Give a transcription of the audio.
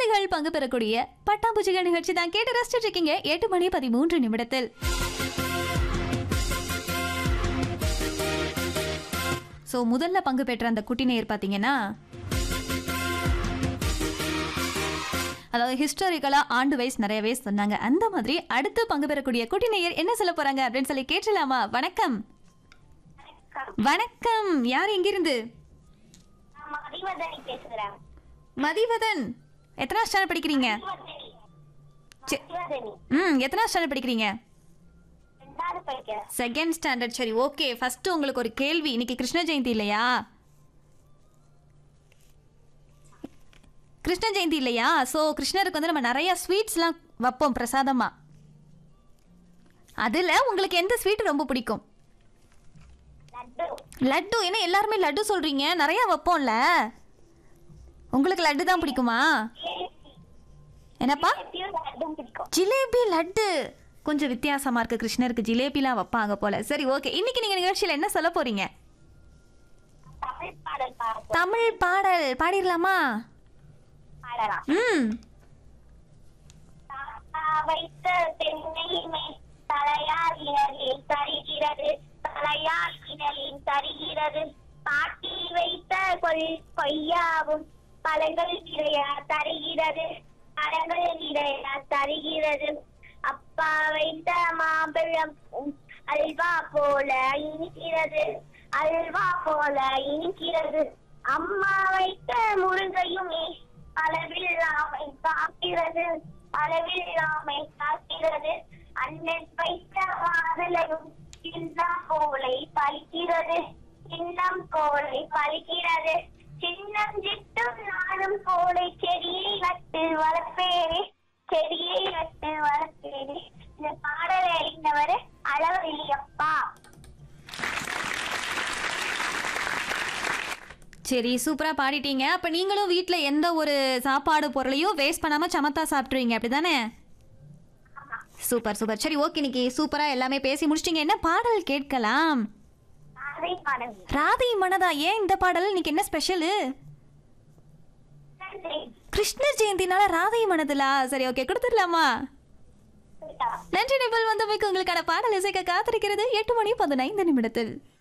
குழந்தைகள் பங்கு பெறக்கூடிய பட்டாம்பூச்சிகள் நிகழ்ச்சி தான் கேட்டு ரசிச்சிட்டு இருக்கீங்க எட்டு மணி பதிமூன்று நிமிடத்தில் ஸோ முதல்ல பங்கு பெற்ற அந்த குட்டி நேயர் பார்த்தீங்கன்னா அதாவது ஹிஸ்டாரிக்கலாக ஆண்டு வயசு நிறையவே சொன்னாங்க அந்த மாதிரி அடுத்து பங்கு பெறக்கூடிய குட்டி நேயர் என்ன சொல்ல போறாங்க அப்படின்னு சொல்லி கேட்டலாமா வணக்கம் வணக்கம் யார் எங்கிருந்து நான் மதிவதனி பேசுறேன் மதிவதன் எத்தனாம் ஸ்டாண்டர்ட் படிக்கிறீங்க மதிவதனி சி- மதிவதனி ம் எத்தனாம் ஸ்டாண்டர்ட் படிக்கிறீங்க ரெண்டாவது படிக்கிறேன் செகண்ட் ஸ்டாண்டர்ட் சரி ஓகே ஃபர்ஸ்ட் உங்களுக்கு ஒரு கேள்வி இன்னைக்கு கிருஷ்ண ஜெயந்தி இல்லையா கிருஷ்ண ஜெயந்தி இல்லையா ஸோ கிருஷ்ணருக்கு வந்து நம்ம நிறைய ஸ்வீட்ஸ்லாம் வைப்போம் பிரசாதமா அதில் உங்களுக்கு எந்த ஸ்வீட் ரொம்ப பிடிக்கும் லட்டு லட்டு என்ன எல்லாருமே லட்டு சொல்றீங்க நிறைய வைப்போம்ல உங்களுக்கு லட்டு தான் பிடிக்குமா என்னப்பா எப்பயும் லட்டும் பிடிக்கும் ஜிலேபி லட்டு கொஞ்சம் வித்தியாசமா இருக்கு கிருஷ்ணருக்கு ஜிலேபிலாம் வைப்பாங்க போல சரி ஓகே இன்னைக்கு நீங்க நிகழ்ச்சியில என்ன சொல்ல போறீங்க தமிழ் பாடல் பாட தமிழ் பாடல் பாடிடலாமா பாடலாம் ம் தாத்தா வைத்த தென்னை மே- தலையார் இனலில் தருகிறது தலையார் இனலில் தருகிறது பாட்டி வைத்த கொல் கொய்யாவும் பழங்கள் நிறைய தருகிறது பழங்கள் நிறைய தருகிறது அப்பா வைத்த மாம்பழம் அல்வா போல இனிக்கிறது அல்வா போல இனிக்கிறது அம்மா வைத்த முருங்கையுமே அளவில்லாமை காக்கிறது அளவில்லாமை காக்கிறது அண்ணன் வைத்த மாதுளையும் சின்னம் போலை பலிக்கிறது சின்னம் போலை பலிக்கிறது சின்னம் சிட்டும் நானும் போலை செடியை நட்டு வளர்ப்பேனே செடியை நட்டு வளர்ப்பேனே இந்த பாடலை அறிந்தவர் அளவரியப்பா சரி சூப்பரா பாடிட்டீங்க அப்ப நீங்களும் வீட்ல எந்த ஒரு சாப்பாடு பொருளையும் வேஸ்ட் பண்ணாம சமத்தா சாப்பிட்ருவீங்க அப்படிதானே சூப்பர் சூப்பர் சரி ஓகே இன்னைக்கு சூப்பரா எல்லாமே பேசி முடிச்சிட்டீங்க என்ன பாடல் கேட்கலாம் அதை பாடல் ராதை மனதா ஏன் இந்த பாடல் இன்னைக்கு என்ன ஸ்பெஷலு நன்றி கிருஷ்ண ஜெயந்தினால ராதை மனதுலா சரி ஓகே கொடுத்துடலாமா நன்றி நிபல் வந்தமைக்கு உங்களுக்கான பாடல் இசைக்க காத்திருக்கிறது எட்டு மணி பதினைந்து நிமிடத்தில்